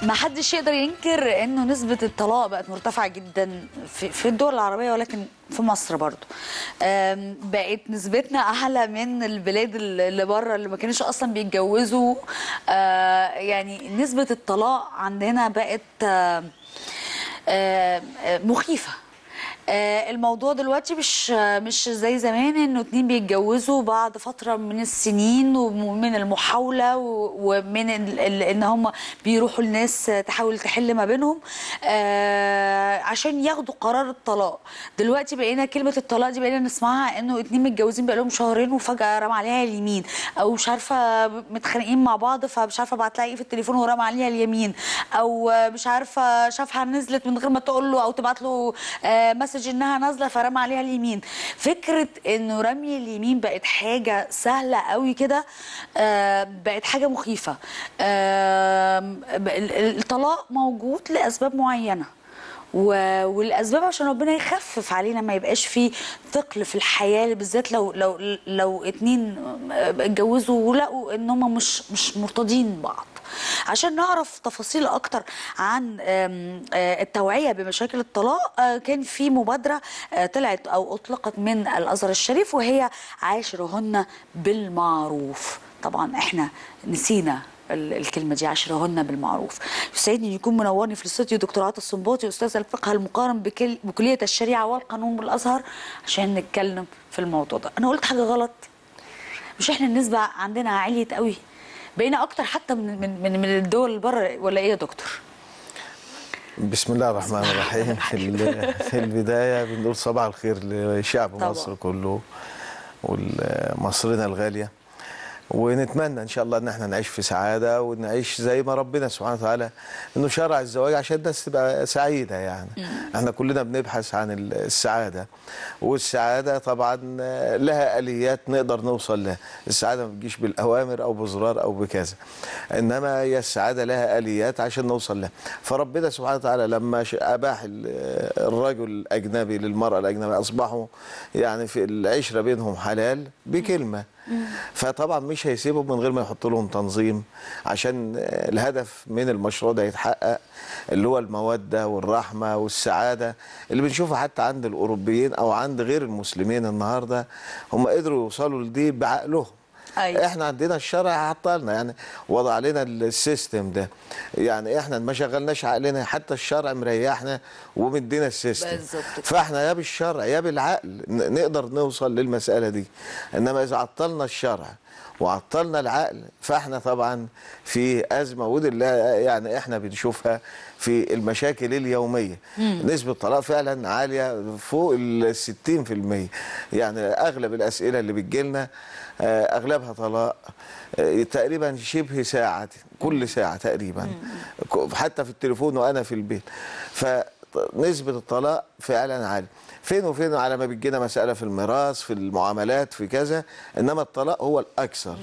ما حدش يقدر ينكر انه نسبة الطلاق بقت مرتفعة جدا في, في الدول العربية ولكن في مصر برضو أم، بقت نسبتنا اعلى من البلاد اللي بره اللي ما كانوش اصلا بيتجوزوا آه، يعني نسبة الطلاق عندنا بقت آه، آه، آه، مخيفة آه، الموضوع دلوقتي مش مش زي زمان انه اتنين بيتجوزوا بعد فتره من السنين ومن المحاوله و- ومن ال- ال- ان هم بيروحوا لناس تحاول تحل ما بينهم آه، عشان ياخدوا قرار الطلاق دلوقتي بقينا كلمه الطلاق دي بقينا نسمعها انه اتنين متجوزين بقالهم شهرين وفجاه رمى عليها اليمين او مش عارفه متخانقين مع بعض فمش عارفه بعت لها ايه في التليفون ورمى عليها اليمين او مش عارفه شافها نزلت من غير ما تقول له او تبعت له آه، مسج انها نازله فرمى عليها اليمين فكره انه رمي اليمين بقت حاجه سهله قوي كده آه، بقت حاجه مخيفه آم، ب- ال- ال- الطلاق موجود لاسباب معينه و- والاسباب عشان ربنا يخفف علينا ما يبقاش في ثقل في الحياه بالذات لو لو لو اتنين اتجوزوا ولقوا ان هم مش مش مرتضين بعض عشان نعرف تفاصيل اكتر عن آم، آه، التوعيه بمشاكل الطلاق آه، كان في مبادره آه، طلعت او اطلقت من الازهر الشريف وهي عاشرهن بالمعروف طبعا احنا نسينا ال- الكلمه دي عاشرهن بالمعروف يسعدني ان يكون منورني في الاستوديو دكتور عاطف السنباطي استاذ الفقه المقارن بكل بكليه الشريعه والقانون بالازهر عشان نتكلم في الموضوع ده انا قلت حاجه غلط مش احنا النسبه عندنا عليت قوي بقينا اكتر حتى من من من, من الدول اللي بره ولا ايه يا دكتور بسم الله الرحمن الرحيم في ال- في البدايه بنقول صباح الخير لشعب طبعا. مصر كله ومصرنا الغاليه ونتمنى ان شاء الله ان احنا نعيش في سعاده ونعيش زي ما ربنا سبحانه وتعالى انه شرع الزواج عشان الناس تبقى سعيده يعني احنا كلنا بنبحث عن ال- السعاده والسعاده طبعا لها اليات نقدر نوصل لها السعاده ما بتجيش بالاوامر او بزرار او بكذا انما هي السعاده لها اليات عشان نوصل لها فربنا سبحانه وتعالى لما ش- اباح ال- الرجل الاجنبي للمراه الاجنبيه اصبحوا يعني في العشره بينهم حلال بكلمه فطبعا مش هيسيبهم من غير ما يحط لهم تنظيم عشان الهدف من المشروع ده يتحقق اللي هو الموده والرحمه والسعاده اللي بنشوفها حتى عند الاوروبيين او عند غير المسلمين النهارده هم قدروا يوصلوا لدي بعقلهم أيوة. احنا عندنا الشرع عطلنا يعني وضع علينا السيستم ده يعني احنا ما شغلناش عقلنا حتى الشرع مريحنا ومدينا السيستم بالظبط كده. فاحنا يا بالشرع يا بالعقل ن- نقدر نوصل للمسألة دي انما اذا عطلنا الشرع وعطلنا العقل فاحنا طبعا في ازمه ودي اللي يعني احنا بنشوفها في المشاكل اليوميه نسبه الطلاق فعلا عاليه فوق ال 60% يعني اغلب الاسئله اللي بتجيلنا آه، اغلبها طلاق آه، تقريبا شبه ساعه كل ساعه تقريبا ك- حتى في التليفون وانا في البيت فنسبه الطلاق فعلا عاليه فين وفين على ما بتجينا مساله في الميراث في المعاملات في كذا انما الطلاق هو الاكثر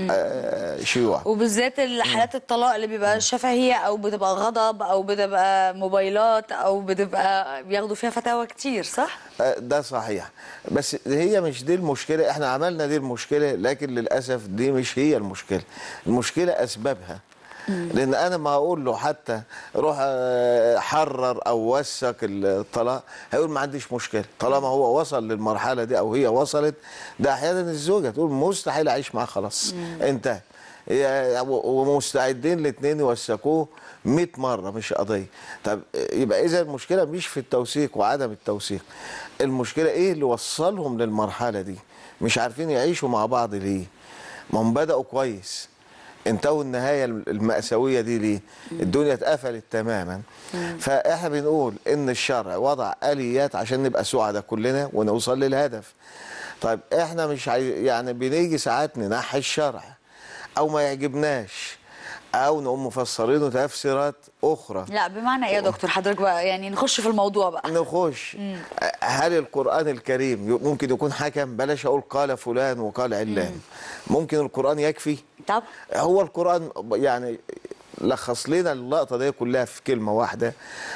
آه، شيوعا وبالذات الحالات الطلاق اللي بيبقى شفهيه او بتبقى غضب او بتبقى موبايلات او بتبقى بياخدوا فيها فتاوى كتير صح؟ آه، ده صحيح بس هي مش دي المشكلة احنا عملنا دي المشكلة لكن للأسف دي مش هي المشكلة المشكلة أسبابها لأن أنا ما أقول له حتى روح آه، حرر أو وثق الطلاق هيقول ما عنديش مشكلة طالما هو وصل للمرحلة دي أو هي وصلت ده أحيانا الزوجة تقول مستحيل أعيش معاه خلاص انتهى يا- ومستعدين الاثنين يوثقوه 100 مره مش قضيه طب يبقى اذا المشكله مش في التوثيق وعدم التوثيق المشكله ايه اللي وصلهم للمرحله دي مش عارفين يعيشوا مع بعض ليه ما هم بداوا كويس انتهوا النهايه المأساويه دي ليه الدنيا اتقفلت تماما فاحنا بنقول ان الشرع وضع اليات عشان نبقى سعداء كلنا ونوصل للهدف طيب احنا مش عايز يعني بنيجي ساعات ننحي الشرع او ما يعجبناش او نقوم مفسرينه تفسيرات اخرى لا بمعنى ايه يا دكتور حضرتك بقى يعني نخش في الموضوع بقى نخش هل القرآن الكريم ي- ممكن يكون حكم بلاش أقول قال فلان وقال علان ممكن القرآن يكفي طب هو القرآن يعني لخص لنا اللقطة دي كلها في كلمة واحدة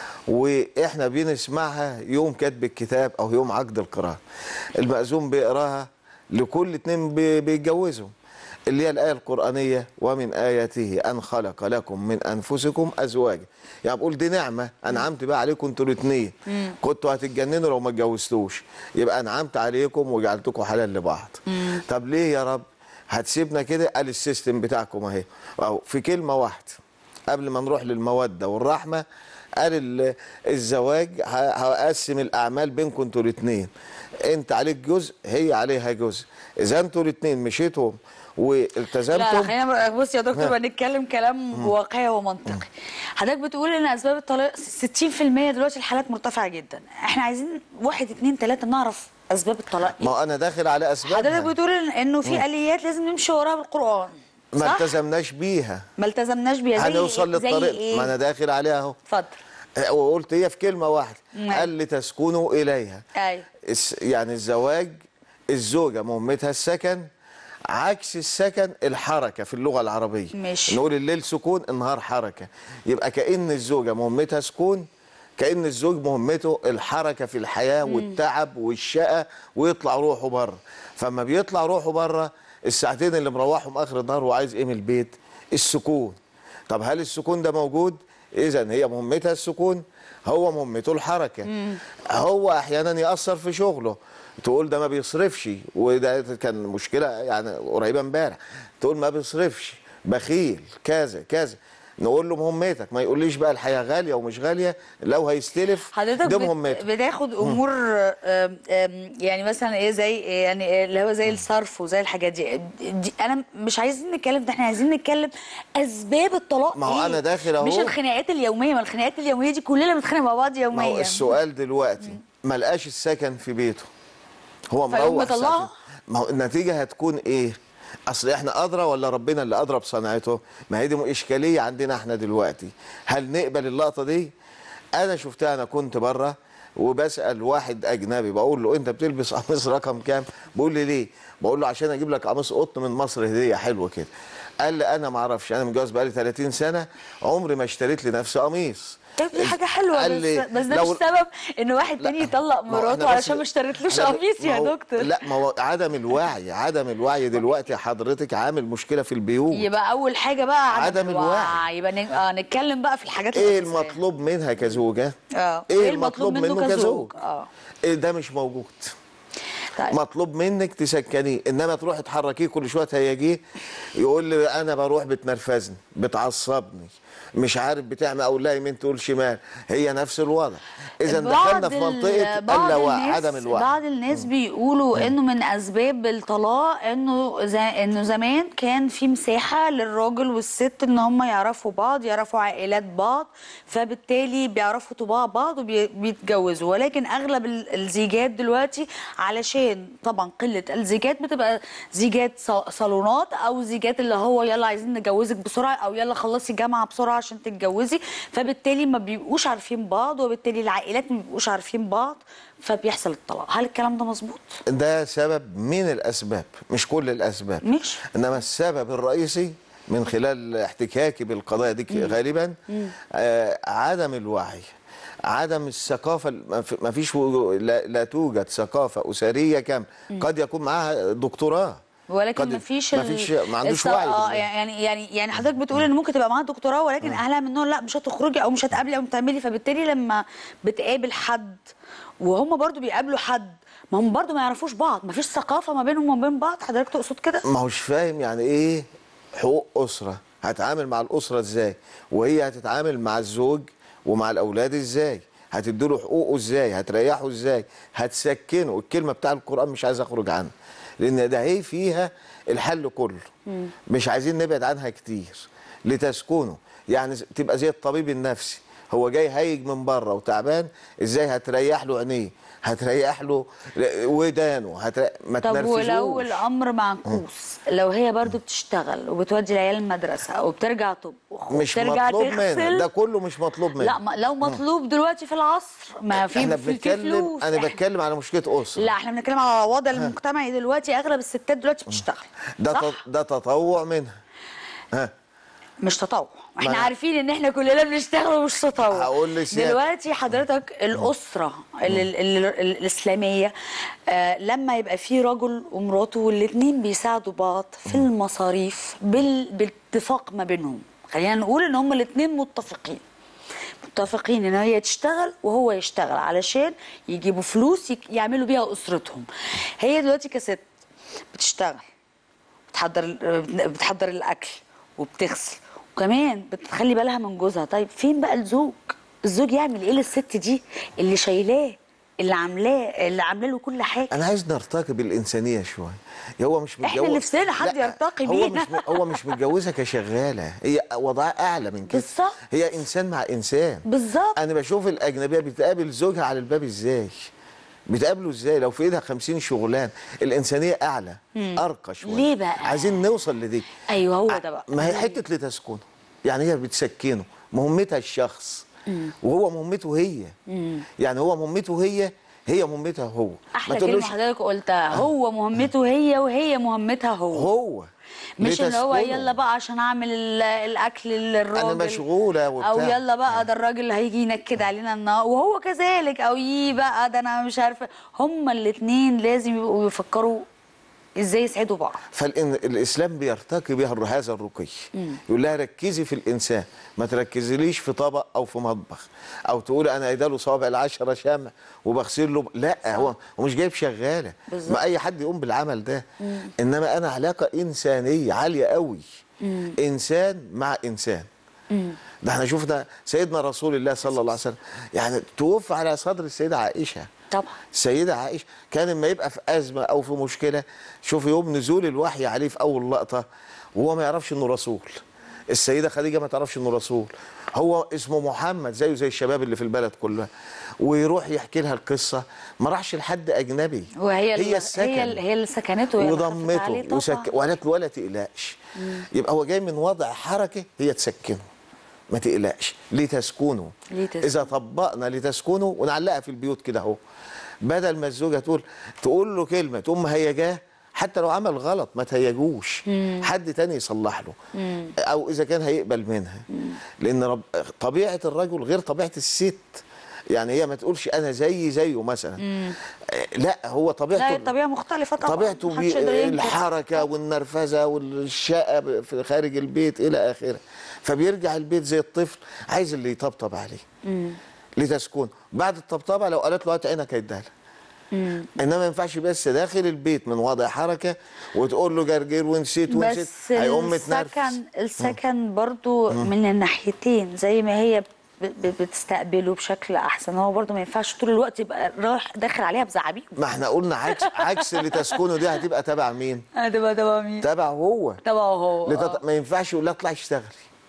واحنا بنسمعها يوم كتب الكتاب او يوم عقد القراءة المأذون بيقراها لكل اتنين بي- بيتجوزوا اللي هي الآية القرآنية ومن آياته أن خلق لكم من أنفسكم أزواجا يعني بقول دي نعمة أنعمت بقى عليكم انتوا الاثنين كنتوا هتتجننوا لو ما اتجوزتوش يبقى أنعمت عليكم وجعلتكم حلال لبعض طب ليه يا رب هتسيبنا كده قال السيستم بتاعكم اهي أو في كلمة واحدة قبل ما نروح للمودة والرحمة قال ال- الزواج ه- هقسم الأعمال بينكم انتوا الاثنين انت عليك جزء هي عليها جزء اذا انتوا الاثنين مشيتوا لا لا والتزمتم خلينا بص يا دكتور بنتكلم كلام واقعي ومنطقي حضرتك بتقول ان اسباب الطلاق 60% دلوقتي الحالات مرتفعه جدا احنا عايزين واحد اتنين تلاته نعرف اسباب الطلاق ما ايه هو انا داخل على حضرتك اسبابها بتقول إن- انه في اليات لازم نمشي وراها بالقران ما صح؟ التزمناش بيها ما التزمناش بيها زي هنوصل زي للطريق ايه؟ ما انا داخل عليها اهو اتفضل وقلت هي في كلمه واحده نعم. قال لتسكنوا اليها ايوه الس- يعني الزواج الزوجه مهمتها السكن عكس السكن الحركه في اللغه العربيه ماشي. نقول الليل سكون النهار حركه يبقى كأن الزوجه مهمتها سكون كأن الزوج مهمته الحركه في الحياه والتعب والشقه ويطلع روحه بره فما بيطلع روحه بره الساعتين اللي مروحهم اخر النهار وعايز ايه من البيت السكون طب هل السكون ده موجود اذا هي مهمتها السكون هو مهمته الحركه هو احيانا ياثر في شغله تقول ده ما بيصرفش وده كان مشكله يعني قريبه امبارح تقول ما بيصرفش بخيل كذا كذا نقول له مهمتك ما يقوليش بقى الحياه غاليه ومش غاليه لو هيستلف حضرتك ده بت- مهمته بتاخد امور آم، آم، يعني مثلا ايه زي يعني اللي هو زي الصرف وزي الحاجات دي, دي انا مش عايزين نتكلم ده احنا عايزين نتكلم اسباب الطلاق ما هو إيه؟ أنا داخل أهو. مش الخناقات اليوميه ما الخناقات اليوميه دي كلنا بنتخانق مع بعض ما هو يوميا السؤال دلوقتي ما لقاش السكن في بيته هو فيقوم مروح مطلعه؟ ساكن. ما هو النتيجه هتكون ايه اصل احنا ادرى ولا ربنا اللي ادرى بصنعته ما هي دي اشكاليه عندنا احنا دلوقتي هل نقبل اللقطه دي انا شفتها انا كنت بره وبسال واحد اجنبي بقول له انت بتلبس قميص رقم كام بيقول لي ليه بقول له عشان اجيب لك قميص قطن من مصر هديه حلوه كده قال لي انا ما اعرفش انا متجوز بقالي 30 سنه عمري ما اشتريت لنفسي قميص طيب دي حاجه حلوه قال بس لي بس ده لو- مش سبب ان واحد تاني يطلق ما هو مراته إحنا بس- علشان ما اشتريتلوش إحنا ب- قميص ما يا هو- دكتور لا ما هو عدم الوعي عدم الوعي دلوقتي حضرتك عامل مشكله في البيوت يبقى اول حاجه بقى عدم الوعي. يبقى ن- آه نتكلم بقى في الحاجات ايه الأساسية. المطلوب منها كزوجه اه ايه المطلوب منه كزوج اه إيه ده مش موجود طيب مطلوب منك تسكنيه انما تروحي تحركيه كل شويه تهيجيه يقول لي انا بروح بتنرفزني بتعصبني مش عارف بتعمل اقول لها يمين تقول شمال هي نفس الوضع اذا دخلنا في ال- منطقه بعض اللاوعي الناس- عدم الوعي بعض الناس بيقولوا انه من اسباب الطلاق انه زي انه زمان كان في مساحه للراجل والست ان هم يعرفوا بعض يعرفوا عائلات بعض فبالتالي بيعرفوا طباع بعض وبيتجوزوا ولكن اغلب ال- الزيجات دلوقتي علشان طبعا قله الزيجات بتبقى زيجات ص- صالونات او زيجات اللي هو يلا عايزين نجوزك بسرعه او يلا خلصي جامعه بسرعه عشان تتجوزي فبالتالي ما بيبقوش عارفين بعض وبالتالي العائلات ما بيبقوش عارفين بعض فبيحصل الطلاق هل الكلام ده مظبوط ده سبب من الاسباب مش كل الاسباب مش انما السبب الرئيسي من خلال احتكاكي بالقضايا دي غالبا آه عدم الوعي عدم الثقافه ما في- ما فيش و- لا, لا توجد ثقافه اسريه كامله قد يكون معاها دكتوراه ولكن قد- ما فيش ما فيش ما عندوش الص- وعي اه بالله. يعني يعني يعني حضرتك بتقول ان ممكن تبقى معاها دكتوراه ولكن اهلها منهم لا مش هتخرجي او مش هتقابلي او تعملي فبالتالي لما بتقابل حد وهم برضو بيقابلوا حد ما هم برضو ما يعرفوش بعض ما فيش ثقافه ما بينهم وما بين بعض حضرتك تقصد كده ما هوش فاهم يعني ايه حقوق اسره هتعامل مع الاسره ازاي وهي هتتعامل مع الزوج ومع الاولاد ازاي هتديله حقوقه ازاي هتريحه ازاي هتسكنه الكلمه بتاع القران مش عايز اخرج عنها لان ده هي فيها الحل كله مش عايزين نبعد عنها كتير لتسكنه يعني تبقى زي الطبيب النفسي هو جاي هايج من بره وتعبان ازاي هتريح له عينيه هتريح له ودانه هتريح ما طب ولو تنرفزوش الامر معكوس لو هي برضو بتشتغل وبتودي العيال المدرسه وبترجع تطبخ مش وبترجع مطلوب منه تغسل ده كله مش مطلوب منه لا ما لو مطلوب دلوقتي في العصر ما في احنا في- في بنتكلم فلوس انا إحنا- بتكلم على مشكله اسره لا احنا بنتكلم على الوضع المجتمعي دلوقتي اغلب الستات دلوقتي بتشتغل ده صح؟ ت- ده تطوع منها ها مش تطوع احنا ما- عارفين ان احنا كلنا بنشتغل ومش تطوع هقول لسيادة. دلوقتي حضرتك الاسره ال ال ال ال الاسلاميه آه لما يبقى في رجل ومراته والاثنين بيساعدوا بعض في المصاريف بال باتفاق ما بينهم خلينا نقول ان هم الاثنين متفقين متفقين ان هي تشتغل وهو يشتغل علشان يجيبوا فلوس يك- يعملوا بيها اسرتهم هي دلوقتي كست بتشتغل بتحضر بتحضر الاكل وبتغسل وكمان بتخلي بالها من جوزها طيب فين بقى الزوج الزوج يعمل ايه للست دي اللي شايلاه اللي عاملاه اللي عامله له كل حاجه انا عايز نرتقي بالانسانيه شويه هو مش متجوز إحنا نفسنا حد لا، يرتقي هو بينا. مش م- هو مش متجوزها كشغاله هي وضعها اعلى من كده بالظبط. هي انسان مع انسان بالظبط. انا بشوف الاجنبيه بتقابل زوجها على الباب ازاي بتقابله ازاي لو في ايدها 50 شغلان الانسانيه اعلى ارقى شويه ليه بقى؟ عايزين نوصل لدي ايوه هو ده بقى ما هي حته لتسكنه يعني هي بتسكنه مهمتها الشخص وهو مهمته هي يعني هو مهمته هي هي مهمتها هو احلى ما كلمه تقولوش حضرتك قلتها هو مهمته هي وهي مهمتها هو هو مش اللي هو لتسكنه. يلا بقى عشان اعمل ال- الاكل للراجل أنا مشغولة وبتاع. او يلا بقى ده الراجل هيجي ينكد علينا النهار وهو كذلك او يي بقى ده انا مش عارفه هما الاثنين لازم يبقوا يفكروا ازاي يسعدوا بعض فالاسلام بيرتقي بها الر- هذا الرقي يقول لها ركزي في الانسان ما تركزيليش في طبق او في مطبخ او تقول انا اداله صوابع العشره شمع وبغسل له ب- لا هو هو مش جايب شغاله بالظبط. ما اي حد يقوم بالعمل ده انما انا علاقه انسانيه عاليه قوي انسان مع انسان ده احنا شفنا سيدنا رسول الله صلى الله عليه وسلم يعني توفى على صدر السيده عائشه طبعا السيدة عائشة كان لما يبقى في أزمة أو في مشكلة شوف يوم نزول الوحي عليه في أول لقطة وهو ما يعرفش إنه رسول السيدة خديجة ما تعرفش إنه رسول هو اسمه محمد زيه زي الشباب اللي في البلد كلها ويروح يحكي لها القصة ما راحش لحد أجنبي وهي ال- هي السكن هي ال- هي اللي سكنته وهي اللي خفت عليه وضمته طبعاً. وسك... وقالت له ولا تقلقش يبقى هو جاي من وضع حركة هي تسكنه ما تقلقش لتسكنوا لتسكنوا. اذا طبقنا لتسكنوا ونعلقها في البيوت كده اهو بدل ما الزوجه تقول تقول له كلمه تقوم مهيجاه حتى لو عمل غلط ما تهيجوش حد تاني يصلح له او اذا كان هيقبل منها لان رب طبيعه الرجل غير طبيعه الست يعني هي ما تقولش انا زي زيه مثلا لا هو طبيعته لا الطبيعه مختلفه طبعا طبيعته محدش بي يقدر ينكر. الحركه والنرفزه والشقه في خارج البيت الى اخره فبيرجع البيت زي الطفل عايز اللي يطبطب عليه لتسكن بعد الطبطبه لو قالت له هات عينك هيديها لها انما ما ينفعش بس داخل البيت من وضع حركه وتقول له جرجير ونسيت ونسيت بس هيقوم متنرفز السكن السكن برضو من الناحيتين زي ما هي ب- ب- بتستقبله بشكل احسن هو برضو ما ينفعش طول الوقت يبقى رايح داخل عليها بزعابيب ما احنا قلنا عكس عكس اللي تسكنه دي هتبقى تبع مين؟ هتبقى تبقى مين تبع هو تبعه هو لتط... ما ينفعش يقول لها اطلعي اشتغلي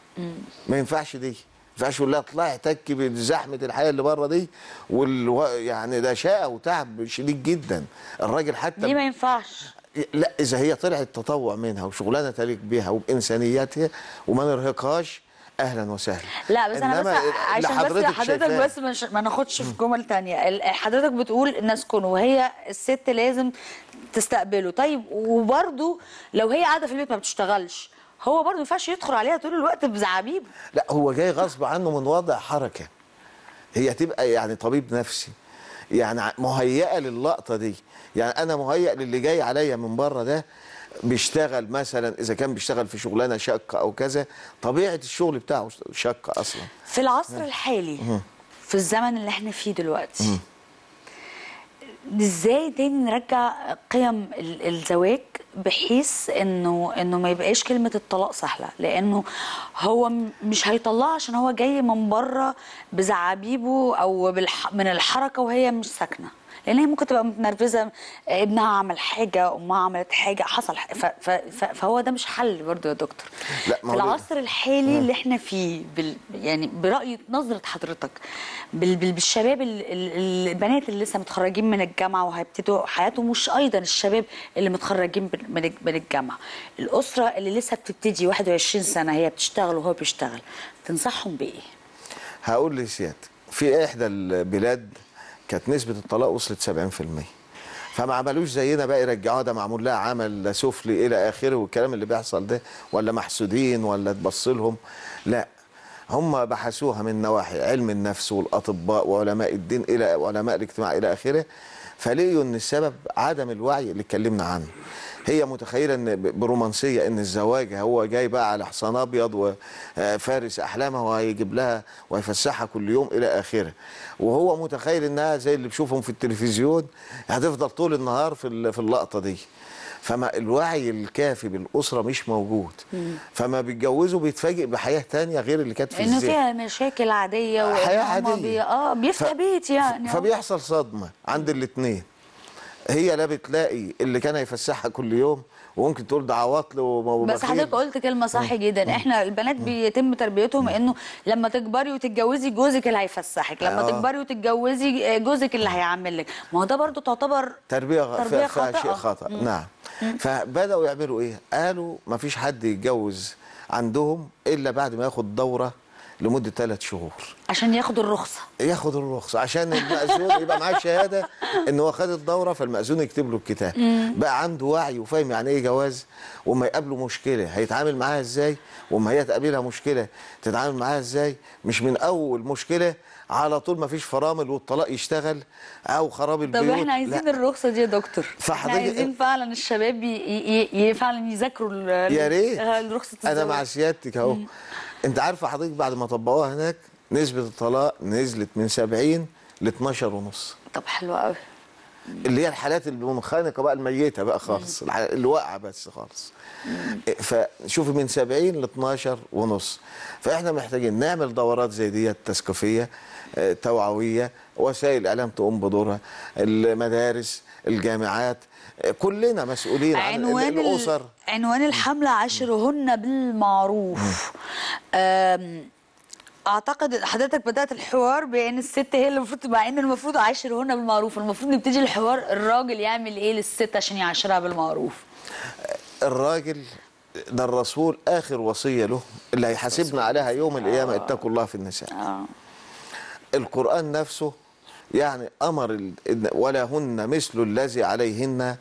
ما ينفعش دي ما ينفعش يقول لها اطلعي احتكي بزحمه الحياه اللي بره دي وال... يعني ده شقه وتعب شديد جدا الراجل حتى ليه ما ينفعش لا اذا هي طلعت تطوع منها وشغلانه تليق بيها وبانسانياتها وما نرهقهاش اهلا وسهلا لا بس انا بس إنما عشان بس حضرتك حضرتك شايفاه- بس مش ما ناخدش في جمل تانية ال- حضرتك بتقول نسكن وهي الست لازم تستقبله طيب وبرده لو هي قاعده في البيت ما بتشتغلش هو برده ما ينفعش يدخل عليها طول الوقت بزعابيب لا هو جاي غصب عنه من وضع حركه هي تبقى يعني طبيب نفسي يعني ع- مهيئه للقطه دي يعني انا مهيئ للي جاي عليا من بره ده بيشتغل مثلا اذا كان بيشتغل في شغلانه شاقه او كذا طبيعه الشغل بتاعه شاقه اصلا في العصر الحالي في الزمن اللي احنا فيه دلوقتي ازاي تاني نرجع قيم ال- الزواج بحيث انه انه ما يبقاش كلمه الطلاق سهله لانه هو م- مش هيطلقها عشان هو جاي من بره بزعابيبه او بالح من الحركه وهي مش ساكنه لان هي ممكن تبقى متنرفزه ابنها عمل حاجه امها عملت حاجه حصل ح- ف ف ف فهو ده مش حل برضه يا دكتور لا، ما في هو ده- العصر الحالي اللي احنا فيه بال يعني براي نظره حضرتك بال بال بالشباب ال- ال- البنات اللي لسه متخرجين من الجامعه وهيبتدوا حياتهم مش ايضا الشباب اللي متخرجين بال- من الج- من الجامعه الاسره اللي لسه بتبتدي 21 سنه هي بتشتغل وهو بيشتغل تنصحهم بايه هقول لسيادتك في احدى البلاد كانت نسبه الطلاق وصلت 70% فما عملوش زينا بقى يرجعوها ده معمول لها عمل سفلي الى اخره والكلام اللي بيحصل ده ولا محسودين ولا تبص لهم لا هم بحثوها من نواحي علم النفس والاطباء وعلماء الدين الى علماء الاجتماع الى اخره فلقيوا ان السبب عدم الوعي اللي اتكلمنا عنه هي متخيله ان ب- برومانسيه ان الزواج هو جاي بقى على حصان ابيض وفارس احلامها وهيجيب لها وهيفسحها كل يوم الى اخره وهو متخيل انها زي اللي بيشوفهم في التلفزيون هتفضل طول النهار في ال- في اللقطه دي فما الوعي الكافي بالاسره مش موجود فما بيتجوزوا بيتفاجئ بحياه تانية غير اللي كانت في انه الذهن فيها مشاكل عاديه وإن حياه هما عاديه بي... اه بيفتح ف- بيت يعني آه. فبيحصل صدمه عند الاثنين هي لا بتلاقي اللي كان هيفسحها كل يوم وممكن تقول ده عواطل وبخيل بس حضرتك قلت كلمه صح جدا احنا البنات بيتم تربيتهم انه لما تكبري وتتجوزي جوزك اللي هيفسحك لما آه. تكبري وتتجوزي آه، جوزك اللي هيعمل لك ما هو ده برضو تعتبر تربيه, غ- تربية فيها فيها شيء خاطئة. خطا نعم فبداوا يعملوا ايه قالوا ما فيش حد يتجوز عندهم الا بعد ما ياخد دوره لمده ثلاث شهور عشان ياخدوا الرخصه ياخد الرخصه عشان المأذون يبقى معاه شهاده ان هو خد الدوره فالمأذون يكتب له الكتاب بقى عنده وعي وفاهم يعني ايه جواز وما يقابله مشكله هيتعامل معاها ازاي وما هي تقابلها مشكله تتعامل معاها ازاي مش من اول مشكله على طول ما فيش فرامل والطلاق يشتغل او خراب طب البيوت احنا عايزين لا. الرخصه دي يا دكتور احنا فحضرتك- عايزين فعلا الشباب ي... ي... ي... فعلا يذاكروا ال- يا ريت آه، رخصه انا الزواج. مع سيادتك اهو انت عارفه حضرتك بعد ما طبقوها هناك نسبه الطلاق نزلت من 70 ل 12 ونص طب حلو قوي اللي هي الحالات المنخنقه بقى الميته بقى خالص الح- اللي واقعه بس خالص فشوفي من 70 ل 12 ونص فاحنا محتاجين نعمل دورات زي دي تثقيفيه آه، توعويه وسائل الاعلام تقوم بدورها المدارس الجامعات آه، كلنا مسؤولين عن ال- عنوان ال- الاسر عنوان الحملة عاشرهن بالمعروف أم، اعتقد حضرتك بدات الحوار بان الست هي اللي المفروض مع ان المفروض عاشرهن بالمعروف المفروض نبتدي الحوار الراجل يعمل ايه للست عشان يعاشرها بالمعروف الراجل ده الرسول اخر وصيه له اللي هيحاسبنا عليها يوم القيامه اتقوا الله في النساء اه القرآن نفسه يعني أمر ال- إن- ولهن مثل الذي عليهن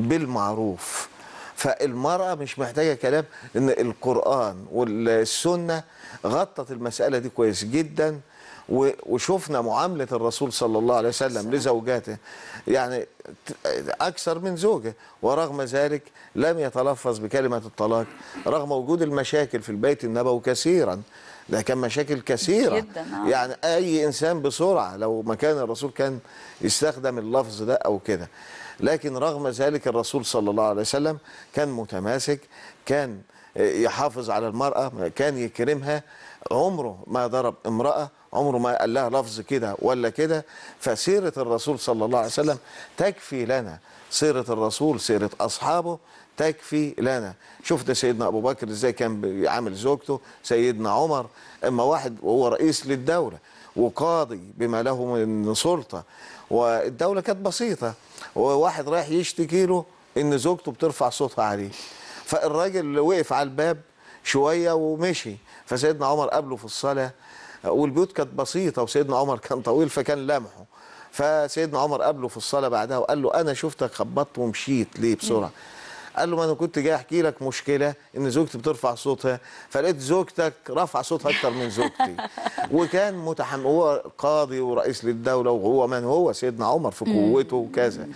بالمعروف فالمرأة مش محتاجة كلام إن القرآن والسنة غطت المسألة دي كويس جدا و- وشفنا معاملة الرسول صلى الله عليه وسلم لزوجاته يعني ت- أكثر من زوجة ورغم ذلك لم يتلفظ بكلمة الطلاق رغم وجود المشاكل في البيت النبوي كثيرا ده كان مشاكل كثيرة جداً، آه. يعني اي انسان بسرعه لو مكان الرسول كان يستخدم اللفظ ده او كده لكن رغم ذلك الرسول صلى الله عليه وسلم كان متماسك كان يحافظ على المراه كان يكرمها عمره ما ضرب امراه عمره ما قال لها لفظ كده ولا كده فسيره الرسول صلى الله عليه وسلم تكفي لنا سيره الرسول سيره اصحابه تكفي لنا شفت سيدنا ابو بكر ازاي كان بيعامل زوجته سيدنا عمر اما واحد وهو رئيس للدوله وقاضي بما له من سلطه والدوله كانت بسيطه وواحد رايح يشتكي له ان زوجته بترفع صوتها عليه فالراجل وقف على الباب شويه ومشي فسيدنا عمر قابله في الصلاه والبيوت كانت بسيطه وسيدنا عمر كان طويل فكان لمحه فسيدنا عمر قابله في الصلاه بعدها وقال له انا شفتك خبطت ومشيت ليه بسرعه قال له ما انا كنت جاي احكي لك مشكله ان زوجتي بترفع صوتها فلقيت زوجتك رفع صوتها اكتر من زوجتي وكان متحمل هو قاضي ورئيس للدوله وهو من هو سيدنا عمر في قوته وكذا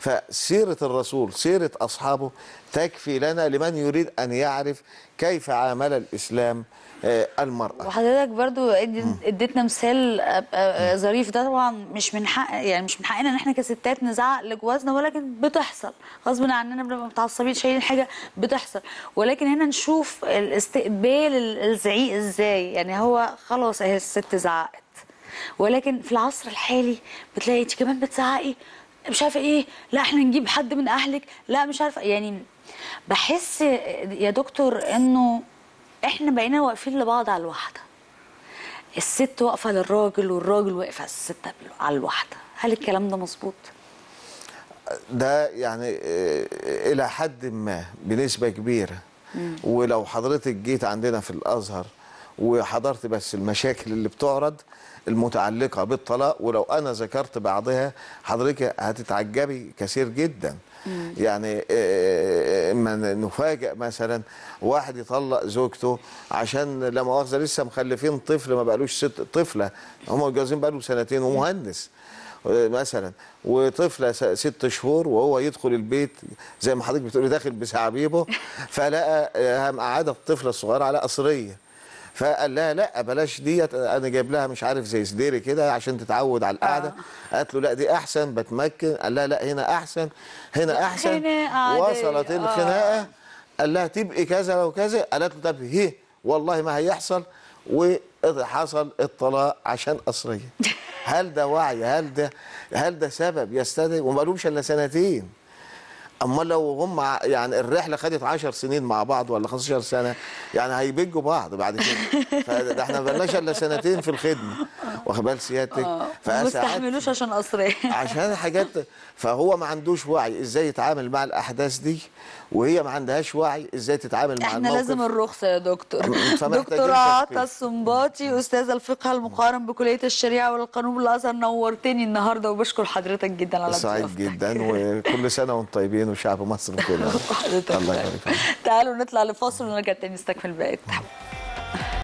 فسيره الرسول سيره اصحابه تكفي لنا لمن يريد ان يعرف كيف عامل الاسلام آه، المراه وحضرتك برضو ادي- اديتنا مثال آه، آه، ظريف ده طبعا مش من حق يعني مش من حقنا ان احنا كستات نزعق لجوازنا ولكن بتحصل غصب عننا بنبقى متعصبين شايلين حاجه بتحصل ولكن هنا نشوف الاستقبال ال- الزعيق ازاي يعني هو خلاص اهي الست زعقت ولكن في العصر الحالي بتلاقي انت كمان بتزعقي مش عارفه ايه لا احنا نجيب حد من اهلك لا مش عارفه يعني بحس يا دكتور انه احنا بقينا واقفين لبعض على الواحده الست واقفه للراجل والراجل واقف على الست على الواحده هل الكلام ده مظبوط ده يعني آه، الى حد ما بنسبه كبيره ولو حضرتك جيت عندنا في الازهر وحضرت بس المشاكل اللي بتعرض المتعلقه بالطلاق ولو انا ذكرت بعضها حضرتك هتتعجبي كثير جدا يعني آه، اما نفاجئ مثلا واحد يطلق زوجته عشان لا مؤاخذه لسه مخلفين طفل ما بقالوش ست طفله هم متجوزين بقاله سنتين ومهندس مثلا وطفله س- ست شهور وهو يدخل البيت زي ما حضرتك بتقولي داخل بسعابيبه فلقى آه، مقعده الطفله الصغيره على قصريه فقال لها لا بلاش ديت انا جايب لها مش عارف زي سديري كده عشان تتعود على القعده قالت له لا دي احسن بتمكن قال لها لا هنا احسن هنا احسن خناقة عادية. وصلت آه. الخناقه قال لها تبقي كذا وكذا قالت له طب هي والله ما هيحصل وحصل الطلاق عشان قصريه هل ده وعي هل ده هل ده سبب يستدعي وما بقالهمش الا سنتين امال لو هم ع- يعني الرحله خدت 10 سنين مع بعض ولا 15 سنه يعني هيبجوا بعض بعد كده فده احنا ما بقالناش الا سنتين في الخدمه واخد بال سيادتك ما فساعات استحملوش عشان قصريه عشان حاجات فهو ما عندوش وعي ازاي يتعامل مع الاحداث دي وهي ما عندهاش وعي ازاي تتعامل مع احنا الموقف لازم الرخصه يا دكتور فمحتاجين دكتور عطا تثقيف. السنباطي استاذ الفقه المقارن بكليه الشريعه والقانون بالازهر نورتني النهارده وبشكر حضرتك جدا على سعيد ضيافتك. جدا وكل سنه وانتم طيبين وشعب مصر كله حضرتك الله طيب. يبارك فيك تعالوا نطلع لفاصل ونرجع تاني نستكمل باقي التحول